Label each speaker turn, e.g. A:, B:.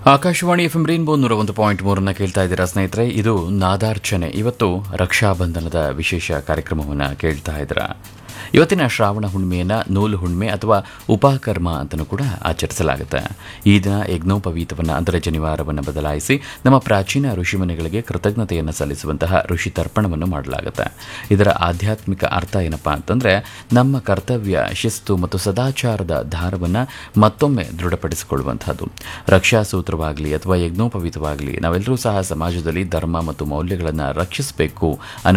A: Akashvani F M rainbow ನೂರ ಒಂದು point ಮೂರನ್ನ ಕೇಳ್ತಾ ಇದ್ದೀರಾ ಸ್ನೇಹಿತರೆ ಇದು ನಾದಾರ್ಚನೆ ಇವತ್ತು ರಕ್ಷಾಬಂಧನದ ವಿಶೇಷ ಕಾರ್ಯಕ್ರಮವನ್ನು ಕೇಳ್ತಾ ಇದ್ದೀರಾ ಇವತ್ತಿನ ಶ್ರಾವಣ ಹುಣ್ಣಿಮೆಯನ್ನ ನೂಲು ಹುಣ್ಣಿಮೆ ಅಥವಾ ಉಪಕರ್ಮ ಅಂತಲೂ ಕೂಡ ಆಚರಿಸಲಾಗುತ್ತೆ ಈ ದಿನ ಯಜ್ಞೋಪವೀತವನ್ನು ಅಂದರೆ ಜನಿವಾರವನ್ನು ಬದಲಾಯಿಸಿ ನಮ್ಮ ಪ್ರಾಚೀನ ಋಷಿಮುನಿಗಳಿಗೆ ಕೃತಜ್ಞತೆಯನ್ನು ಸಲ್ಲಿಸುವಂತಹ ಋಷಿ ತರ್ಪಣವನ್ನು ಮಾಡಲಾಗುತ್ತೆ ಇದರ ಆಧ್ಯಾತ್ಮಿಕ ಅರ್ಥ ಏನಪ್ಪಾ ಅಂತಂದ್ರೆ ನಮ್ಮ ಕರ್ತವ್ಯ ಶಿಸ್ತು ಮತ್ತು ಸದಾಚಾರದ ಧಾರವನ್ನು ಮತ್ತೊಮ್ಮೆ ದೃಢಪಡಿಸಿಕೊಳ್ಳುವಂತಹದ್ದು ರಕ್ಷಾ ಸೂತ್ರವಾಗಲಿ ಅಥವಾ ಯಜ್ಞೋಪವೀತವಾಗಲಿ ನಾವೆಲ್ಲರೂ ಸಹ ಸಮಾಜದಲ್ಲಿ ಧರ್ಮ ಮತ್ತು ಮೌಲ್ಯಗಳನ್ನು ರಕ್ಷಿಸಬೇಕು ಅನ್ನೋ